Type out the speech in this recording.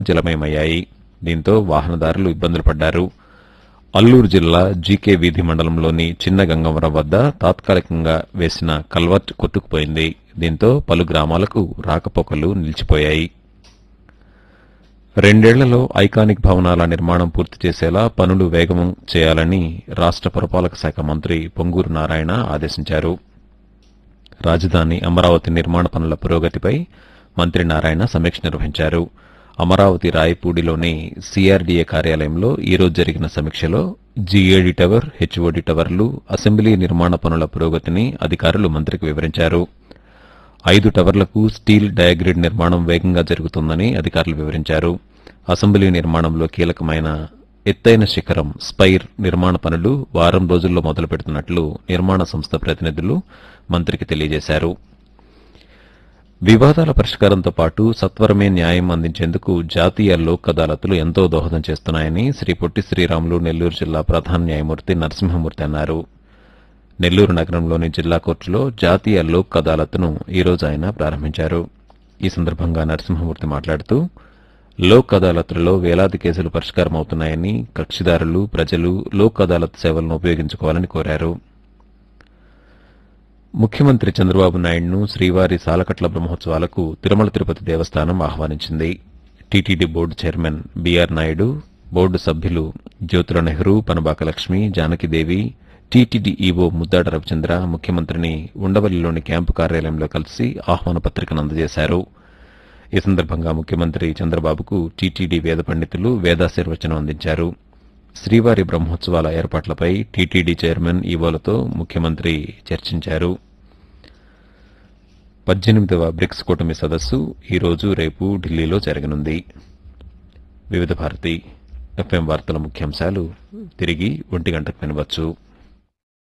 జలమయమయ్యాయి దీంతో వాహనదారులు ఇబ్బందులు పడ్డారు అల్లూరు జిల్లా జీకే వీధి మండలంలోని చిన్న గంగవరం వద్ద తాత్కాలికంగా వేసిన కల్వర్ట్ కొట్టుకుపోయింది దీంతో పలు గ్రామాలకు రాకపోకలు నిలిచిపోయాయి రెండేళ్లలో ఐకానిక్ భవనాల నిర్మాణం పూర్తి చేసేలా పనులు వేగం చేయాలని రాష్ట పురపాలక శాఖ మంత్రి పొంగూరు నారాయణ ఆదేశించారు రాజధాని అమరావతి నిర్మాణ పనుల పురోగతిపై మంత్రి నారాయణ సమీక్ష నిర్వహించారు అమరావతి రాయపూడిలోని సీఆర్డీఏ కార్యాలయంలో ఈ రోజు జరిగిన సమీక్షలో జీఏడీ టవర్ హెచ్ఓడి టవర్లు అసెంబ్లీ నిర్మాణ పనుల పురోగతిని అధికారులు మంత్రికి వివరించారు ఐదు టవర్లకు స్టీల్ డయాగ్రిడ్ నిర్మాణం వేగంగా జరుగుతుందని అధికారులు వివరించారు అసెంబ్లీ నిర్మాణంలో కీలకమైన ఎత్తైన శిఖరం స్పైర్ నిర్మాణ పనులు వారం రోజుల్లో మొదలు పెడుతున్నట్లు నిర్మాణ సంస్థ ప్రతినిధులు మంత్రికి తెలియజేశారు వివాదాల పరిష్కారంతో పాటు సత్వరమే న్యాయం అందించేందుకు జాతీయ లోక్ అదాలతులు ఎంతో దోహదం చేస్తున్నాయని శ్రీ పొట్టి శ్రీరాములు నెల్లూరు జిల్లా ప్రధాన న్యాయమూర్తి నరసింహమూర్తి అన్నారు నెల్లూరు నగరంలోని జిల్లా కోర్టులో జాతీయ లోక్ అదాలత్ను ఈ రోజు ఆయన ప్రారంభించారు ఈ సందర్భంగా నరసింహమూర్తి మాట్లాడుతూ లోక్ అదాలత్లలో వేలాది కేసులు పరిష్కారమవుతున్నాయని కక్షిదారులు ప్రజలు లోక్ అదాలత్ సేవలను ఉపయోగించుకోవాలని కోరారు ముఖ్యమంత్రి చంద్రబాబు నాయుడును శ్రీవారి సాలకట్ల బ్రహ్మోత్సవాలకు తిరుమల తిరుపతి దేవస్థానం ఆహ్వానించింది TTD board chairman B R Naidu board సభ్యులు జ్యోతుల నెహ్రూ పనబాక లక్ష్మి జానకిదేవి టీటీడీ ఈవో ముద్దాడ రవిచంద్ర ముఖ్యమంత్రిని ఉండవల్లిలోని క్యాంపు కార్యాలయంలో కలిసి ఆహ్వాన పత్రికను అందజేశారు ఈ సందర్భంగా ముఖ్యమంత్రి చంద్రబాబుకు టీటీడీ వేద పండితులు వేదాశీర్వచనం అందించారు శ్రీవారి బ్రహ్మోత్సవాల ఏర్పాట్లపై టీటీడీ చైర్మన్ ఈవోలతో ముఖ్యమంత్రి చర్చించారు పద్దెనిమిదవ బ్రిక్స్ కూటమి సదస్సు ఈ రోజు రేపు ఢిల్లీలో జరగనుంది వివిధ భారతి ఎఫ్ఎం వార్తల ముఖ్యాంశాలు తిరిగి ఒంటి గంటకు వినవచ్చు